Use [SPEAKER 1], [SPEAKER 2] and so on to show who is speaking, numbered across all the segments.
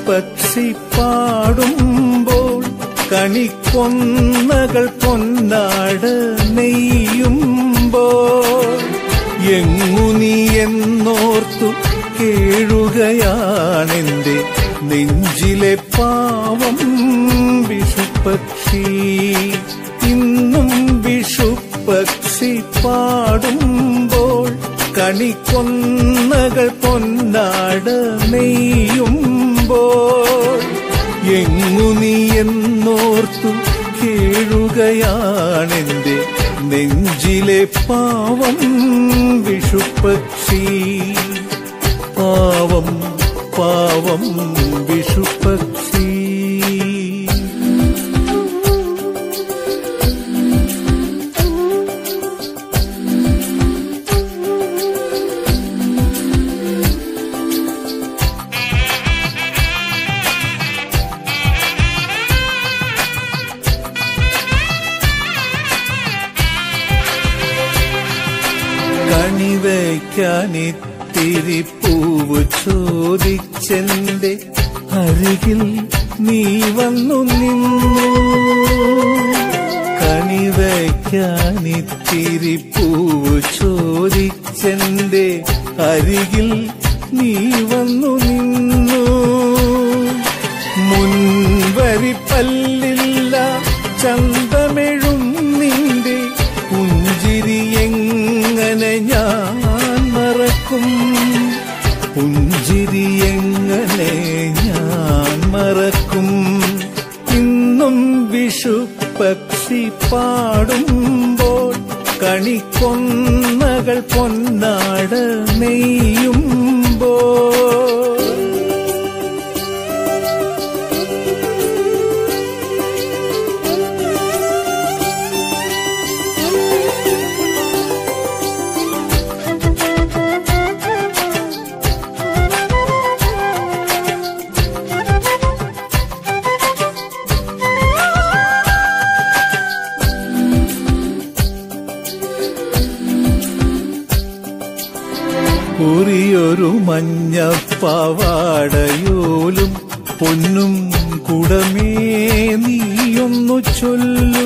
[SPEAKER 1] വിഷുപക്ഷി പാടുമ്പോൾ കണിക്കൊന്നകൾ പൊന്നാട് നെയ്യുമ്പോൾ എങ്ങു നീ എന്നോർത്തു കേഴുകയാണെന്റെ നെഞ്ചിലെ പാവം വിഷുപക്ഷി ഇന്നും വിഷുപക്ഷി പാടുമ്പോൾ കണിക്കൊന്നകൾ പൊന്നാട് നെയ്യുമ്പോൾ എങ്ങു നീ എന്നോർത്തു കേഴുകയാണെന്റെ നെഞ്ചിലെ പാവം വിഷുപക്ഷി പാവം പാവം വിഷുപക്ഷി കണിവയ്ക്കാനിത്തിരി പൂവ് ചോദിച്ചെന്റെ അരികിൽ നീ വന്നു നിന്നു കണിവയ്ക്കാനിത്തിരി പൂവ് ചോദിച്ചെന്റെ അരികിൽ നീ വന്നു നിന്നു മുൻവരി പല്ലില്ല ചന്തമെഴും നിന്റെ പുഞ്ചിരി എങ്ങനെ ഞാൻ മറക്കും പുഞ്ചിരി എങ്ങനെ ഞാൻ മറക്കും ഇന്നും വിഷു പക്ഷി പാടുമ്പോൾ കണിക്കൊന്നകൾ പൊന്നാട് നെയ്യുമ്പോൾ കുറിയൊരു മഞ്ഞ പാവാടയോലും പൊന്നും കുടമേ നീയൊന്നു ചൊല്ലു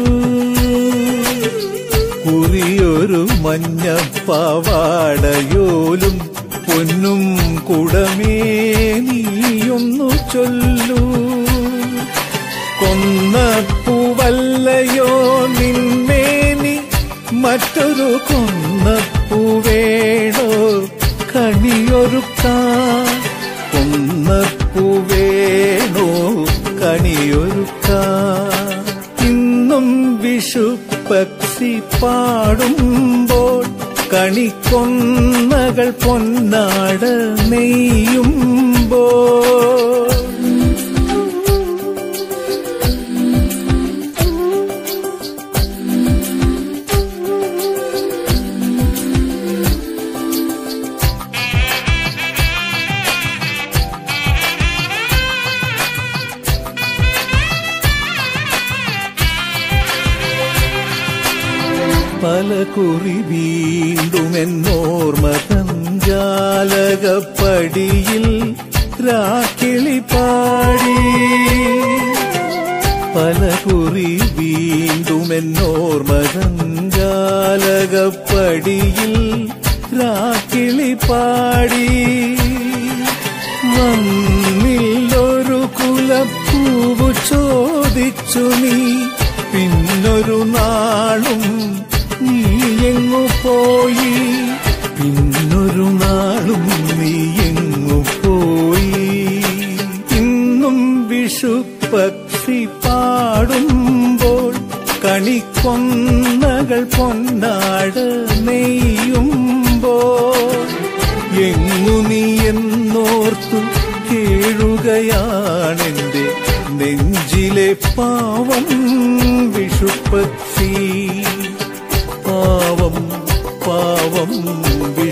[SPEAKER 1] കുറിയൊരു മഞ്ഞ പാവാടയോലും പൊന്നും കുടമേ നീയൊന്നു ചൊല്ലു കൊന്ന പൂവല്ലയോ നിന്മേനി മറ്റൊരു കൊന്നപ്പൂ വേണോ കണിയൊരുക്കാൻ കൊന്നപ്പൂ വേണോ കണിയൊരുക്കാൻ ഇന്നും വിഷു പക്ഷി പാടുമ്പോൾ കണിക്കൊന്നകൾ പൊന്നാട് നെയ്യുമ്പോൾ പല കുറി വീണ്ടും എന്നോർമ്മ തഞ്ചാലകപ്പടിയിൽ രാക്കിളി പാടി പല കുറി വീണ്ടും എന്നോർമ്മ തഞ്ചാലകപ്പടിയിൽ രാക്കിളി പാടി വന്നില്ലൊരു കുലപ്പൂവ് ചോദിച്ചു നീ പിന്നൊരു നാളും നീ എങ്ങു പോയി പിന്നൊരു നാളും നീ എങ്ങു പോയി ഇന്നും വിഷു പക്ഷി പാടുമ്പോൾ കണിക്കൊന്നകൾ പൊന്നാട് നെയ്യുമ്പോൾ എങ്ങു നീ എന്നോർത്തു കേഴുകയാണെന്റെ നെഞ്ചിലെ പാവം വിഷുപ്പക്ഷി പാവം പാവം